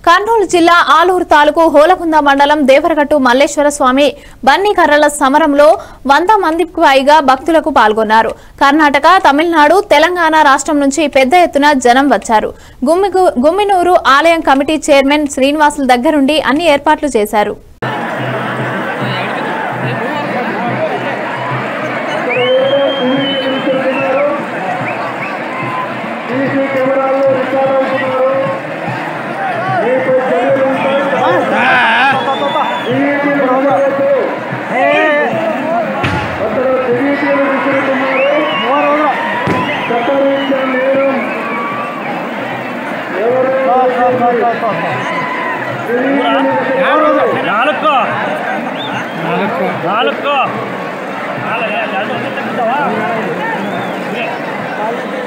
కర్నూలు జిల్లా ఆలూరు తాలూకు హోలకుంద మండలం దేవరగట్టు మల్లేశ్వర స్వామి బన్నీ కర్రల సమరంలో వంద మందికి పైగా భక్తులకు పాల్గొన్నారు కర్ణాటక తమిళనాడు తెలంగాణ రాష్ట్రం నుంచి పెద్ద ఎత్తున జనం వచ్చారు గుమ్మిగు- గుమ్మినూరు ఆలయం కమిటీ చైర్మన్ శ్రీనివాసుల దగ్గరుండి అన్ని ఏర్పాట్లు చేశారు సీసీ కెమెరాల్లో రికార్డ్ అవుతున్నారు మీపై చర్యలు ఉంటాయి డిఈటీలు విసిరవద్దు. అక్కడ డిఈటీలు విసురుతున్నారు చట్టరీత్యా నేరం ఎవరైనా డిఈటీలు విసిరవద్దు. నాలుగు నాలుగు నాలుగు